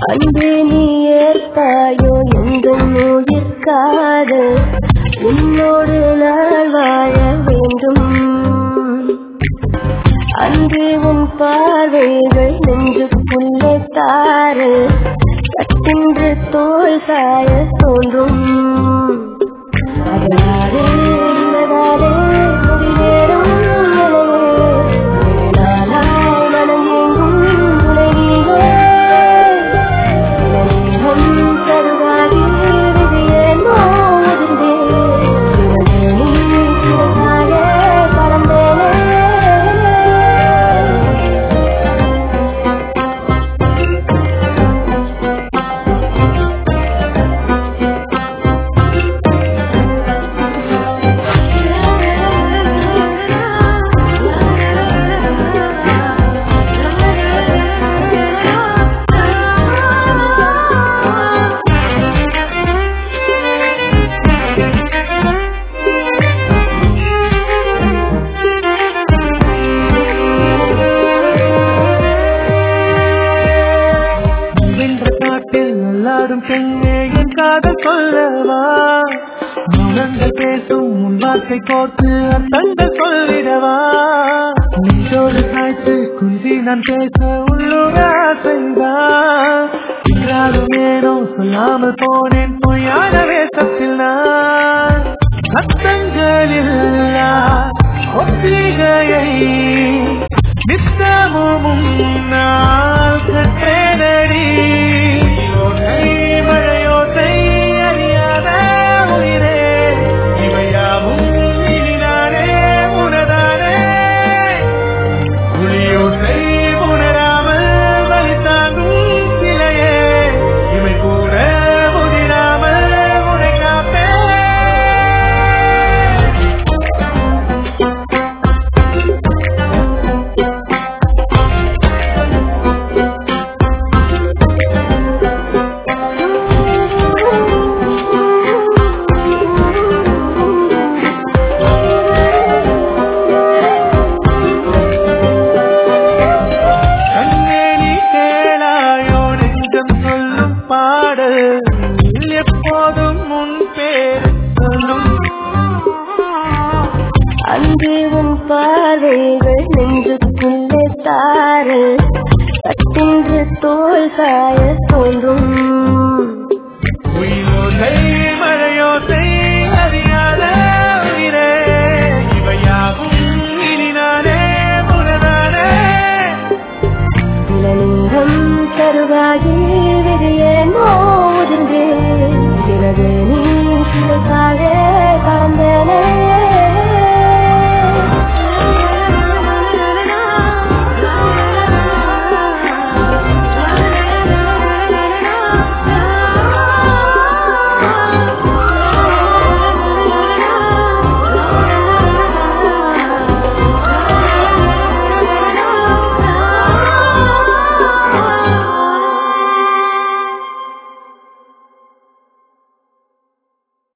அன்று நீ ஏற்பாயோ எந்த உயிர்க்காது உன்னோடு நான் வாழ வேண்டும் அன்று உன் பார்வைகள் நெஞ்சுக்குள்ளே தாரு கத்தின்று தோல் சாய தோன்றும் அதனாலே இல்லதாலே முடிவேறும் நிலையே நாளாய் மனம் எங்கும் துணைவீரே இளநீலம் கருவாகி விதியேனோ உதிர்ந்தே சிறகேணி சிறகாக பறந்தேனே வென்ற காட்டில் நல்லாடும் பெண்ணே என் காதல் சொல்லவா மௌனங்கள் பேசும் உன் வார்த்தை கோர்த்து அத்தங்கள் சொல்லிடவா நெஞ்சோடு சாய்த்து குஞ்சி நான் பேச உள்ளூர ஆசைதான் என்றாலும் ஏனோ சொல்லாமல் போனேன் பொய்யான வேஷத்தில் நான் சத்தங்களில் ஒத்திகையை நித்தமும் நான் கட்டேனடி ஓசை மழையோசை அறியாத உயிரே இவையாவும் இனிதானே உனதானே புலியோசை உணராமல் வலி தாங்கும் சிலையே இவை கூட முதிராமல் உனை காப்பேன் கண்ணே நீ கேளாயோ நெஞ்சம் சொல்லும் பாடல் எப்போதும் முன் பேர் சொல்லும் அன்று உன் பார்வைகள் நெஞ்சுக்குள்ளே தாரு கட்டின்று தோல் சாய தோன்றும் உயிரோசை மழையோசை அறியாத உயிரே இவையாகும் இனி நானே புனதானே இளநீரம் கருவாகி விதியேனோ உதிர்ந்தே சிறகு நீ சிறகாக பறந்தேனே